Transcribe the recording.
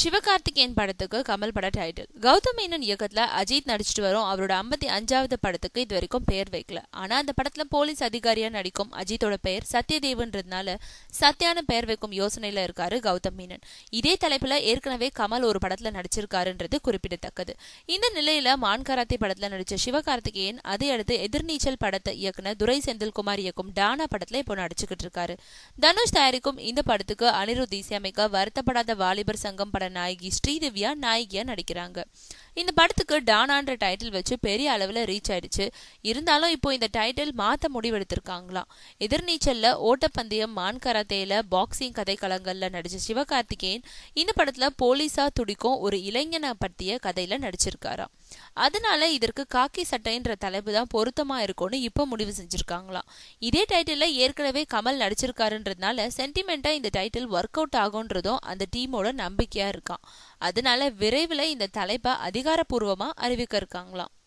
சிவகார்த்திகேயன் படத்துக்கு கமல் பட டைட்டில் கௌதம் மேனன் இயக்கத்துல அஜித் நடிச்சிட்டு வரும் அவரோட ஐம்பத்தி அஞ்சாவது படத்துக்கு இது வரைக்கும் பெயர் வைக்கல ஆனா அந்த படத்துல போலீஸ் அதிகாரியா நடிக்கும் அஜித்தோட பெயர் சத்யதேவன்றதுனால சத்யான பெயர் வைக்கும் யோசனையில இருக்காரு கௌதம் மேனன் இதே தலைப்புல ஏற்கனவே கமல் ஒரு படத்துல நடிச்சிருக்காருன்றது குறிப்பிடத்தக்கது இந்த நிலையில மான் கராத்தே படத்துல நடிச்ச சிவகார்த்திகேயன் அதை அடுத்து எதிர்நீச்சல் படத்தை இயக்குன துரை செந்தில்குமார் இயக்கும் டானா படத்துல இப்போ நடிச்சுக்கிட்டு இருக்காரு தனுஷ் தயாரிக்கும் இந்த படத்துக்கு அனிருத் இசையமைக்க வருத்தப்படாத வாலிபர் சங்கம் பட நாயகி ஸ்ரீதிவ்யா நாயகியா நடிக்கிறாங்க இந்த படத்துக்கு டானான்ற டைட்டில் வச்சு பெரிய அளவில் ரீச் ஆயிடுச்சு இருந்தாலும் இப்போ இந்த டைட்டில் மாத்த முடிவெடுத்திருக்காங்களாம் எதிர்நீச்சல்ல ஓட்டப்பந்தயம் மான் கராத்தேல பாக்ஸிங் கதைக்களங்கள்ல நடிச்ச சிவகார்த்திகேயன் இந்த படத்துல போலீஸா துடிக்கும் ஒரு இளைஞனை பற்றிய கதையில நடிச்சிருக்காராம் அதனால இதற்கு காக்கி சட்டைன்ற தலைப்பு தான் பொருத்தமா இருக்கும்னு இப்போ முடிவு செஞ்சிருக்காங்களாம் இதே டைட்டில்ல ஏற்கனவே கமல் நடிச்சிருக்காருன்றதுனால சென்டிமெண்டா இந்த டைட்டில் ஒர்க் அவுட் ஆகுன்றதும் அந்த டீமோட நம்பிக்கையா இருக்கான் அதனால விரைவில் இந்த தலைப்பை அதிகாரப்பூர்வமா அறிவிக்க இருக்காங்களாம்